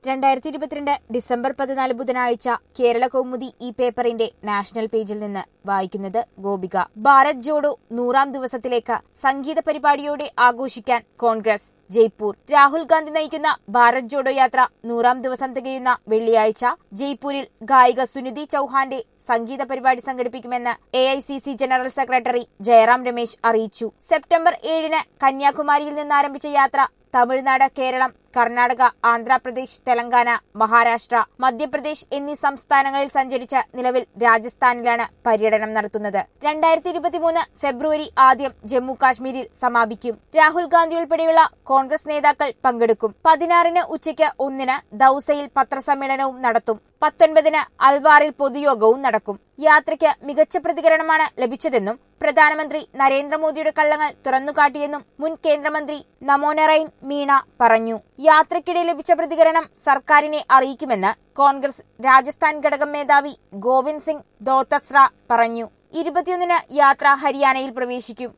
രണ്ടായിരത്തി ഇരുപത്തിരണ്ട് ഡിസംബർ പതിനാല് ബുധനാഴ്ച കേരള കൗമുദി ഈ പേപ്പറിന്റെ നാഷണൽ പേജിൽ നിന്ന് വായിക്കുന്നത് ഗോപിക ഭാരത് ജോഡോ നൂറാം ദിവസത്തിലേക്ക് സംഗീത പരിപാടിയോടെ ആഘോഷിക്കാൻ കോൺഗ്രസ് ജയ്പൂർ രാഹുൽ ഗാന്ധി നയിക്കുന്ന ഭാരത് ജോഡോ യാത്ര നൂറാം ദിവസം തികയുന്ന വെള്ളിയാഴ്ച ജയ്പൂരിൽ ഗായിക സുനിധി ചൌഹാന്റെ സംഗീത പരിപാടി സംഘടിപ്പിക്കുമെന്ന് A I C C general secretary Jairam Ramesh അറിയിച്ചു സെപ്റ്റംബർ ഏഴിന് കന്യാകുമാരിയിൽ നിന്നാരംഭിച്ച യാത്ര തമിഴ്നാട് കേരളം കർണാടക ആന്ധ്രാപ്രദേശ് തെലങ്കാന മഹാരാഷ്ട്ര മധ്യപ്രദേശ് എന്നീ സംസ്ഥാനങ്ങളിൽ സഞ്ചരിച്ച് നിലവിൽ രാജസ്ഥാനിലാണ് പര്യടനം നടത്തുന്നത് രണ്ടായിരത്തി ഇരുപത്തിമൂന്ന് ഫെബ്രുവരി ആദ്യം ജമ്മു കാശ്മീരിൽ സമാപിക്കും രാഹുൽ ഗാന്ധി ഉൾപ്പെടെയുള്ള കോൺഗ്രസ് നേതാക്കൾ പങ്കെടുക്കും പതിനാറിന് ഉച്ചയ്ക്ക് ഒന്നിന് ദൌസയിൽ പത്രസമ്മേളനവും നടത്തും പത്തൊൻപതിന് അൽവാറിൽ പൊതുയോഗവും നടക്കും യാത്രയ്ക്ക് മികച്ച പ്രതികരണമാണ് ലഭിച്ചതെന്നും പ്രധാനമന്ത്രി നരേന്ദ്രമോദിയുടെ കള്ളങ്ങൾ തുറന്നുകാട്ടിയെന്നും മുൻ കേന്ദ്രമന്ത്രി നമോനറൈൻ മീണ പറഞ്ഞു യാത്രയ്ക്കിടെ ലഭിച്ച പ്രതികരണം സർക്കാരിനെ അറിയിക്കുമെന്ന് കോൺഗ്രസ് രാജസ്ഥാൻ ഘടകം മേധാവി ഗോവിന്ദ് സിംഗ് ദോത്തസ്ര പറഞ്ഞു ഇരുപത്തിയൊന്നിന് യാത്ര ഹരിയാനയിൽ പ്രവേശിക്കും